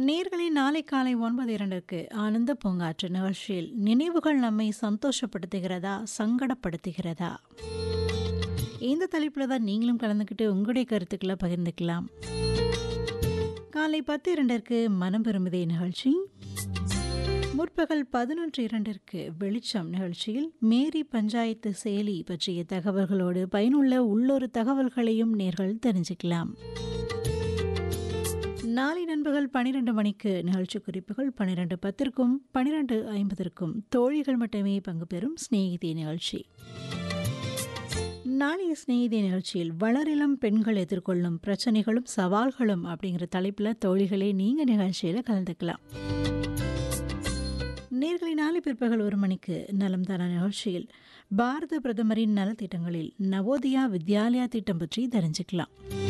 நேர்களை நாளை காலை ஒன்பது இரண்டுக்கு ஆனந்த பூங்காற்று நிகழ்ச்சியில் நினைவுகள் நம்மை சந்தோஷப்படுத்துகிறதா சங்கடப்படுத்துகிறதா இந்த தலைப்பில் தான் நீங்களும் கலந்துக்கிட்டு உங்களுடைய கருத்துக்களை பகிர்ந்துக்கலாம் காலை பத்து இரண்டிற்கு மனம் விரும்புதே நிகழ்ச்சி முற்பகல் பதினொன்று இரண்டிற்கு வெளிச்சம் நிகழ்ச்சியில் மேரி பஞ்சாயத்து செயலி பற்றிய தகவல்களோடு பயனுள்ள உள்ளொரு தகவல்களையும் நேர்கள் தெரிஞ்சுக்கலாம் நாளை நண்பகல் பனிரெண்டு மணிக்கு நிகழ்ச்சி குறிப்புகள் பனிரெண்டு பத்திற்கும் பனிரெண்டு ஐம்பதற்கும் தோழிகள் மட்டுமே பங்கு பெறும் சிநேகிதி நிகழ்ச்சி நாளைய சிநேகிதி நிகழ்ச்சியில் வளரிளம் பெண்கள் எதிர்கொள்ளும் பிரச்சனைகளும் சவால்களும் அப்படிங்கிற தலைப்பில் தோழிகளே நீங்கள் நிகழ்ச்சியில் கலந்துக்கலாம் நேர்களை நாளை பிற்பகல் ஒரு மணிக்கு நலம் தான நிகழ்ச்சியில் பாரத பிரதமரின் நலத்திட்டங்களில் நவோதயா வித்யாலயா திட்டம் பற்றி தெரிஞ்சுக்கலாம்